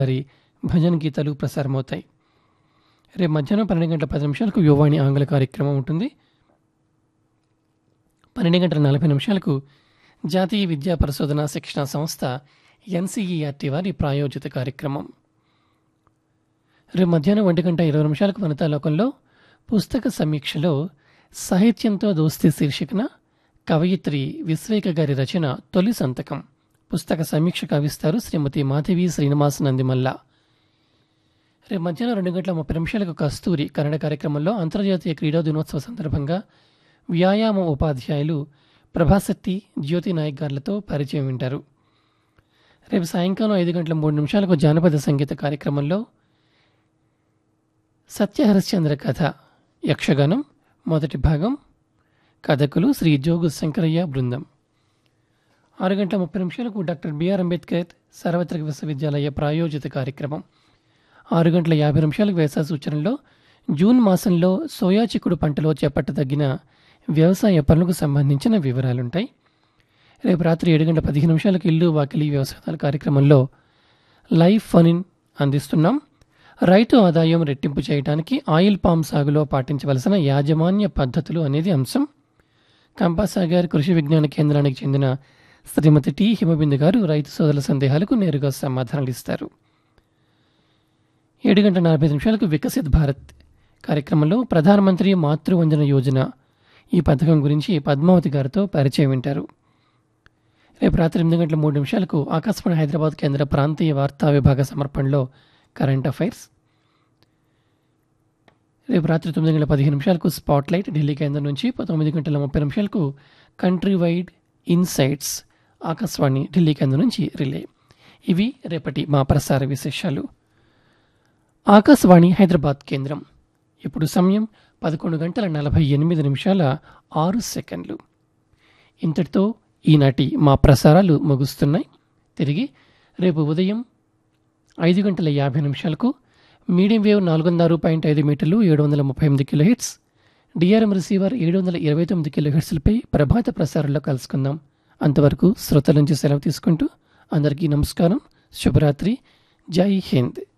గారి భజన గీతాలు ప్రసారమవుతాయి రేపు మధ్యాహ్నం పన్నెండు గంటల పది నిమిషాలకు యువవాణి ఆంగ్ల కార్యక్రమం ఉంటుంది పన్నెండు గంటల నలభై నిమిషాలకు జాతీయ విద్యా పరిశోధన శిక్షణ సంస్థ ఎన్సీఈఆర్టీ వారి ప్రాయోజిత కార్యక్రమం రేపు మధ్యాహ్నం ఒంటి గంట ఇరవై నిమిషాలకు వనితాలోకంలో పుస్తక సమీక్షలో సాహిత్యంతో దోస్తీ శీర్షికన కవయిత్రి విశ్వేక గారి రచన తొలి సంతకం పుస్తక సమీక్ష కవిస్తారు శ్రీమతి మాధవి శ్రీనివాస్ నందిమల్ల రేపు మధ్యాహ్నం రెండు గంటల ముప్పై నిమిషాలకు కస్తూరి కన్నడ కార్యక్రమంలో అంతర్జాతీయ క్రీడా దినోత్సవ సందర్భంగా వ్యాయామ ఉపాధ్యాయులు ప్రభాశక్తి జ్యోతి నాయక్ గారులతో పరిచయం వింటారు రేపు సాయంకాలం ఐదు గంటల మూడు నిమిషాలకు జానపద సంగీత కార్యక్రమంలో సత్యహరిశ్చంద్ర కథ యక్షగానం మొదటి భాగం కథకులు శ్రీ జోగు శంకరయ్య బృందం ఆరు గంటల ముప్పై నిమిషాలకు డాక్టర్ బిఆర్ అంబేద్కర్ సార్వత్రిక విశ్వవిద్యాలయ ప్రాయోజిత కార్యక్రమం ఆరు గంటల యాభై నిమిషాలకు వ్యవసాయ సూచనలో జూన్ మాసంలో సోయా చిక్కుడు పంటలో చేపట్టదగిన వ్యవసాయ పనులకు సంబంధించిన వివరాలుంటాయి రేపు రాత్రి ఏడు గంటల పదిహేను నిమిషాలకు ఇల్లు వాకిలి వ్యవసాయాల కార్యక్రమంలో లైవ్ ఫనిన్ అందిస్తున్నాం రైతు ఆదాయం రెట్టింపు చేయడానికి ఆయిల్ పామ్ సాగులో పాటించవలసిన యాజమాన్య పద్ధతులు అనేది అంశం కంపాసాగర్ కృషి విజ్ఞాన కేంద్రానికి చెందిన శ్రీమతి టి హిమబిందు గారు రైతు సోదరుల సందేహాలకు నేరుగా సమాధానాలు ఇస్తారు ఏడు గంటల నలభై ఐదు నిమిషాలకు వికసిత్ భారత్ కార్యక్రమంలో ప్రధానమంత్రి మాతృవందన యోజన ఈ పథకం గురించి పద్మావతి గారితో పరిచయం వింటారు రేపు రాత్రి ఎనిమిది గంటల మూడు నిమిషాలకు ఆకాశవాణి హైదరాబాద్ కేంద్ర ప్రాంతీయ వార్తా విభాగ సమర్పణలో కరెంట్ అఫైర్స్ రేపు రాత్రి తొమ్మిది గంటల పదిహేను నిమిషాలకు స్పాట్ లైట్ ఢిల్లీ కేంద్రం నుంచి తొమ్మిది గంటల ముప్పై నిమిషాలకు countrywide insights Akashvani Delhi కేంద్రం నుంచి రిలే ఇవి రేపటి మా ప్రసార విశేషాలు ఆకాశవాణి హైదరాబాద్ కేంద్రం ఇప్పుడు సమయం పదకొండు గంటల నలభై ఎనిమిది నిమిషాల ఆరు సెకండ్లు ఇంతటితో ఈనాటి మా ప్రసారాలు ముగుస్తున్నాయి తిరిగి రేపు ఉదయం ఐదు గంటల యాభై నిమిషాలకు మీడియం వేవ్ నాలుగు వందల ఆరు పాయింట్ ఐదు మీటర్లు ఏడు వందల ముప్పై ఎనిమిది కిలో హిట్స్ డిఆర్ఎం రిసీవర్ ఏడు వందల ఇరవై తొమ్మిది కిలో హిట్స్లపై ప్రభాత ప్రసారంలో కలుసుకుందాం అంతవరకు శ్రోతల నుంచి సెలవు తీసుకుంటూ అందరికీ నమస్కారం శుభరాత్రి జై హింద్